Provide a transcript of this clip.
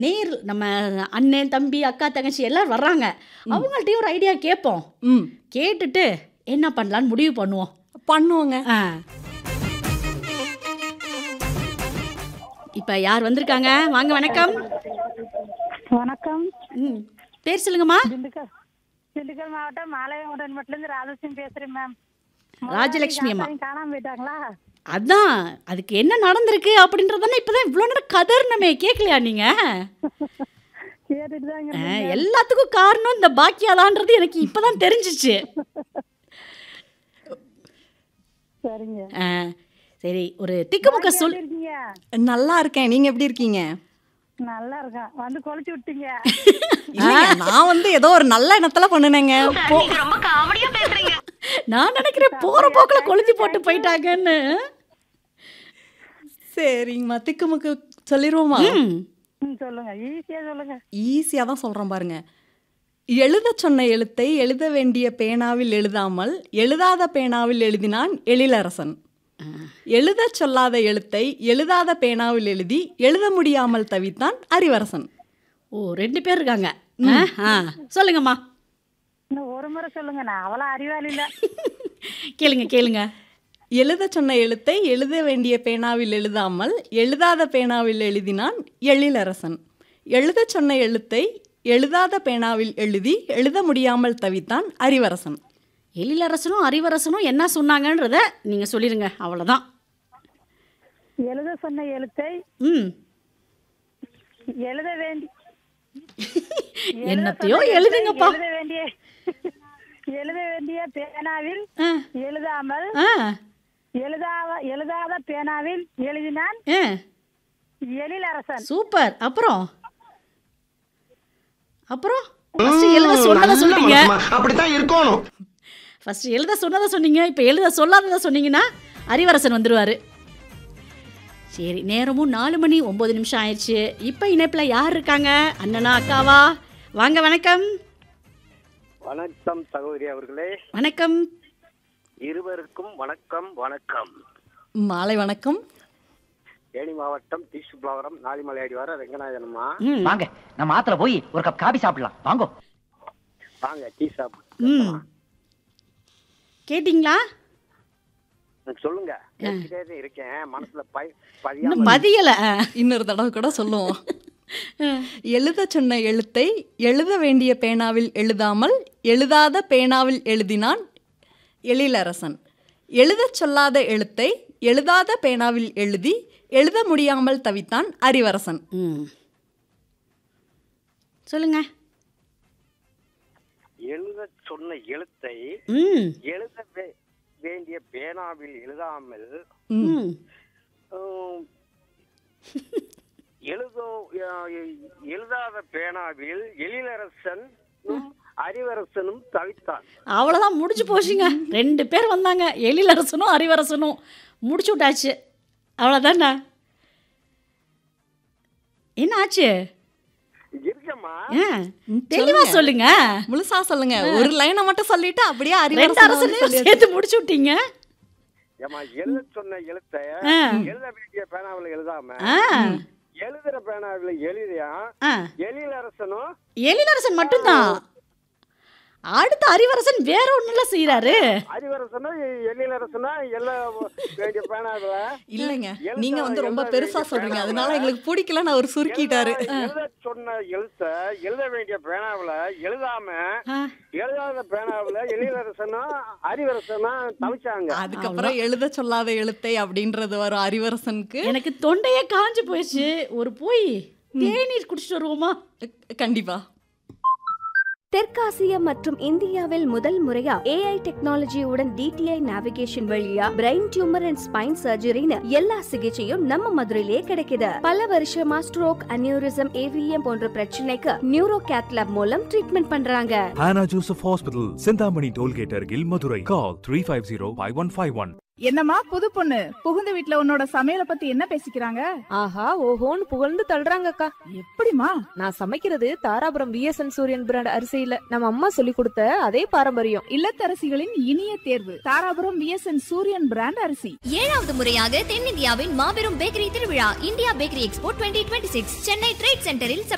நேர் நம்ம அண்ணன் தம்பி அக்கா தங்கச்சி எல்லாரும் வர்றாங்க அவங்கள்ட்டயும் ஒரு ஐடியா கேட்போம் ம் கேட்டுட்டு என்ன பண்ணலான்னு முடிவு பண்ணுவோம் பண்ணுவோங்க ஆ இப்போ யார் வந்திருக்காங்க வாங்க வணக்கம் வணக்கம் ம் பேர் சொல்லுங்கம்மா திண்டுக்கல் திண்டுக்கல் மாவட்டம் மாலையம் உடன்மட்டிலேருந்து ராஜலட்சுமி பேசுறேன் மேம் ராஜலட்சுமி அம்மா காணாம போயிட்டாங்களா அதான் அதுக்கு என்ன நடந்திருக்கு அப்படின்றதானே இப்போதான் இவ்வளோ நேரம் கதர்னமே கேட்கலையா நீங்க கேட்டுட்டு தான் இங்க ஆ, எல்லாத்துக்கும் காரணம் இந்த பாக்கியாதான்றது எனக்கு இப்பதான் தெரிஞ்சிச்சு சரிங்க ஆ, சரி ஒரு திக்குமுக்க சொல் எப்படி இருக்கீங்க நல்லா இருக்கேன் நீங்க எப்படி இருக்கீங்க நல்லா இருக்கேன் வந்து கொளுத்தி விட்டீங்க இல்லைங்க, நான் வந்து ஏதோ ஒரு நல்ல எண்ணத்துல பண்ணுனேங்க நான் நினைக்கிறேன் போற போக்குல கொளுத்தி போட்டு போயிட்டாங்கன்னு சரிங்கம்மா திக்குமுக்கு சொல்லிடுவோமா ம், ம் சொல்லுங்க ஈஸியா சொல்லுங்க ஈஸியாக தான் சொல்கிறேன் பாருங்க எழுத சொன்ன எழுத்தை எழுத வேண்டிய பேனாவில் எழுதாமல் எழுதாத பேனாவில் எழுதினான் எழிலரசன் எழுத சொல்லாத எழுத்தை எழுதாத பேனாவில் எழுதி எழுத முடியாமல் தவித்தான் அறிவரசன் ஓ ரெண்டு பேர் இருக்காங்க ஆ, ஆ, சொல்லுங்கம்மா இன்னும் ஒரு முறை சொல்லுங்க நான் அவ்வளோ அறிவாளி இல்ல கேளுங்க கேளுங்க எழுத சொன்ன எழுத்தை எழுத வேண்டிய பேனாவில் எழுதாமல் எழுதாத பேனாவில் எழுதினான் எழிலரசன் எழுத சொன்ன எழுத்தை எழுதாத பேனாவில் எழுதி எழுத முடியாமல் தவித்தான் அறிவரசன் எழிலரசனும் அறிவரசனும் என்ன சொன்னாங்கன்றத நீங்க சொல்லிருங்க அவ்வளவுதான் எழுத சொன்ன எழுத்தை ம் எழுத வேண்டி என்னத்தையோ எழுத சொன்ன எழுதுங்கப்பா எழுத வேண்டிய எழுத வேண்டிய பேனாவில் ஆ, எழுதாமல் ஆ, எழுதாத எழுதாத பேனாவில் எழுதினான் ஆ, எழிலரசன் சூப்பர் அப்புறம் அப்புறம் ஃபர்ஸ்ட் எழுத சொன்னதை சொல்லிட்டீங்க அப்படித்தான் இருக்கணும் ஃபர்ஸ்ட் எழுத சொன்னதை சொன்னீங்க இப்போ எழுத சொல்லாததை சொன்னீங்கன்னா அறிவரசன் வந்துருவாரு சரி நேரமும் நாலு மணி ஒம்பது நிமிஷம் ஆயிடுச்சு இப்போ இணைப்பில் யார் இருக்காங்க அண்ணனா அக்காவா வாங்க வணக்கம் வணக்கம் சகோதரி அவர்களே வணக்கம் இருவருக்கும் வணக்கம் வணக்கம் மாலை வணக்கம் தேனி மாவட்டம் தீசுப்ளவரம் நாலிமலை அடிவார ரெங்கநாதனம்மா ம் வாங்க நம்ம ஆத்துல போய் ஒரு கப் காபி சாப்பிடலாம் வாங்கோ வாங்க டீ ஷாப் ம் கேட்டிங்களா சொல்லுங்க கேட்டுட்டே தான் இருக்கேன் மனசுல பய பதியாம இன்னும் மதியலை இன்னொரு தடவை கூட சொல்லுவோம் எழுத சொன்ன எழுத்தை எழுத வேண்டிய பேனாவில் எழுதாமல் எழுதாத பேனாவில் எழுதினான் எழிலரசன் எழுதச் சொல்லாத எழுத்தை எழுதாத பேனாவில் எழுதி எழுத முடியாமல் தவித்தான் அறிவரசன் ம் சொல்லுங்க எழுத சொன்ன எழுத்தை ம் எழுத வே- வேண்டிய பேனாவில் எழுதாமல் ம் ஹம், எழுதோ அஹ், எழுதாத பேனாவில் எழிலரசன் அறிவரசனும் தவித்தான் அவ்வளோதான் முடிஞ்சு போச்சுங்க ரெண்டு பேர் வந்தாங்க எழிலரசனும் அறிவரசனும் முடிச்சு விட்டாச்சு அவ்வளோதானே என்ன ஆச்சு இருக்கம்மா ஆ, தெளிவா சொல்லுங்க முழுசா சொல்லுங்க ஒரு லைனை மட்டும் சொல்லிட்டு அப்படியே ரெண்டு அறிவரசன் அரசனையும் சேர்த்து முடிச்சு விட்டீங்க ஏமா எழுத சொன்ன எழுத்தை ஆ. எழுத வேண்டிய பேனாவில் எழுதாம ஆ எழுதுற பேனாவில் எழுதியா ஆ எழிலரசனும் எழிலரசன் மட்டும்தான் அடுத்த அறிவரசன் வேற ஒண்ணுல செய்யறாரு அறிவரசனும் எழிலரசனும் எழுத வேண்டிய பேனாவில் இல்லைங்க எழுத- நீங்க வந்து ரொம்ப எழுத பெருசா வேண்டிய சொல்றீங்க பேனாவுல அதனால எங்களுக்கு பிடிக்கலன்னு அவர் சுருக்கிட்டாரு எழுத சொன்ன எழுத்த எழுத வேண்டிய பேனாவில் எழுதாம ஆ, எழுதாத பேனாவில் எழிலரசனும் அறிவரசனும் தவிச்சாங்க அதுக்கப்புறம் எழுத சொல்லாத எழுத்தை அப்படின்றது வரும் அறிவரசனுக்கு எனக்கு தொண்டையே காஞ்சு போயிடுச்சு ஒரு போய் தேநீர் குடிச்சிட்டு வருவோமா கண்டிப்பா தெற்காசியா மற்றும் இந்தியாவில் முதல் முறையா ஏஐ டெக்னாலஜியுடன் டிடிஐ நேவிகேஷன் வழியா பிரெயின் டியூமர் அண்ட் ஸ்பைன் சர்ஜரின்னு எல்லா சிகிச்சையும் நம்ம மதுரையிலேயே கிடைக்குது பல வருஷமா ஸ்ட்ரோக் அனியூரிசம் ஏவிஎம் போன்ற பிரச்சனைக்கு நியூரோ கேத்லாப் மூலம் ட்ரீட்மெண்ட் பண்றாங்க Hannah Joseph Hospital, Sindhamani Tollgate Argil, Madurai. Call 350-5151. என்னம்மா புது பொண்ணு புகுந்த வீட்ல உன்னோட சமையல பத்தி என்ன பேசிக்கிறாங்க ஆஹா ஓஹோன்னு புகழ்ந்து தள்ளுறாங்கக்கா எப்படிமா நான் சமைக்கிறது தாராபுரம் விஎஸ்என் சூரியன் பிராண்ட் அரிசியில நம்ம அம்மா சொல்லி கொடுத்த அதே பாரம்பரியம் இல்லத்தரசிகளின் இனிய தேர்வு தாராபுரம் விஎஸ்என் சூரியன் பிராண்ட் அரிசி ஏழாவது முறையாக தென்னிந்தியாவின் மாபெரும் பேக்கரி திருவிழா India bakery expo twenty twenty six Chennai trade சென்டரில்